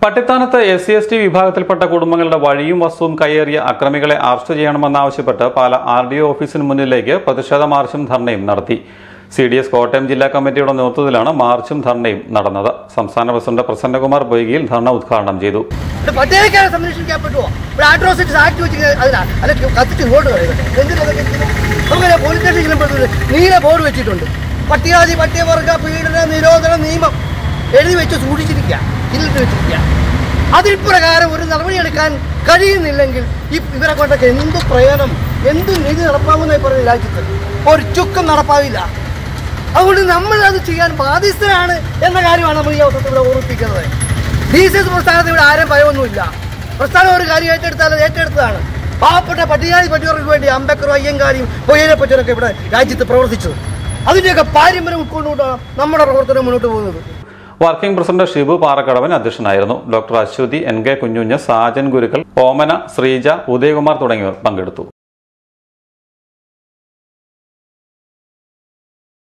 പട്ടിത്താനത്ത് S C S T വിഭാഗത്തിൽപ്പെട്ട കുടുംബങ്ങളുടെ വഴിയും വസ്തുവും കയ്യേറിയ അക്രമികളെ അറസ്റ്റ് ചെയ്യണമെന്നാവശ്യപ്പെട്ട് പാല ആർ ഡി ഒ ഓഫീസിന് മുന്നിലേക്ക് പ്രതിഷേധ മാർച്ചും ധർണയും നടത്തി സി ഡി എസ് കോട്ടയം ജില്ലാ കമ്മിറ്റിയുടെ നേതൃത്വത്തിലാണ് മാർച്ചും ധർണയും നടന്നത് സംസ്ഥാന പ്രസിഡന്റ് പ്രസന്നകുമാർ പൊയ്കയിൽ ധർണ ഉദ്ഘാടനം ചെയ്തു ഇത് പട്ടികക്കാരെ സംരക്ഷിക്കാൻ പറ്റുമോ ഇവിടെ ആട്രോസിറ്റീസ് ആക്ട് വെച്ച് അതിനാ അല്ല കത്തിച്ച് ഇങ്ങോട്ട് കളയുന്നത് എന്തിനൊക്കെ നമുക്ക് പോലീസ് സ്റ്റേഷൻ ചെല്ലുമ്പോഴത്തേക്ക് നീല ബോർഡ് വെച്ചിട്ടുണ്ട് പട്ടികാതി പട്ടികവർഗ പീഡന നിരോധന നിയമം എഴുതി വെച്ച് സൂക്ഷിച്ചിരിക്കുക ഇല്ലിട്ട് വെച്ചിരിക്കുക അതിൽ പ്രകാരം ഒരു നടപടിയെടുക്കാൻ കഴിയുന്നില്ലെങ്കിൽ ഈ ഇവരെ കൊണ്ടൊക്കെ എന്ത് പ്രയോജനം എന്ത് നീതി നടപ്പാമെന്നായി പറയുന്ന രാജ്യത്ത് ഒരു ചുക്കം നടപ്പാവില്ല അതുകൊണ്ട് നമ്മൾ അത് ചെയ്യാൻ ബാധ്യസ്ഥരാണ് എന്ന കാര്യമാണ് നമ്മൾ ഈ അവസരത്തിൽ ഇവിടെ ഓർമ്മിപ്പിക്കുന്നത് ഡി സി എസ് പ്രസ്ഥാനത്തിൽ ഇവിടെ ആരും ഭയമൊന്നുമില്ല പ്രസ്ഥാനം ഒരു കാര്യം ഏറ്റെടുത്താൽ അത് ഏറ്റെടുത്തതാണ് പാവപ്പെട്ട പട്ടികാതി പറ്റിയവർക്ക് വേണ്ടി അംബേദ്കറും അയ്യങ്കാരിയും പൊയ്യനെ പറ്റിയവരൊക്കെ ഇവിടെ രാജ്യത്ത് പ്രവർത്തിച്ചത് അതിൻ്റെയൊക്കെ പാരമ്പര്യം ഉൾക്കൊണ്ടുകൊണ്ടാണ് നമ്മുടെ പ്രവർത്തനം മുന്നോട്ട് പോകുന്നത് വർക്കിംഗ് പ്രസിഡന്റ് ഷിബു പാറക്കടവൻ അധ്യക്ഷനായിരുന്നു ഡോക്ടർ അശ്വതി എൻ കെ കുഞ്ഞുഞ്ഞ് സാജൻ ഗുരുക്കൾ ഓമന ശ്രീജ ഉദയകുമാർ തുടങ്ങിയവർ പങ്കെടുത്തു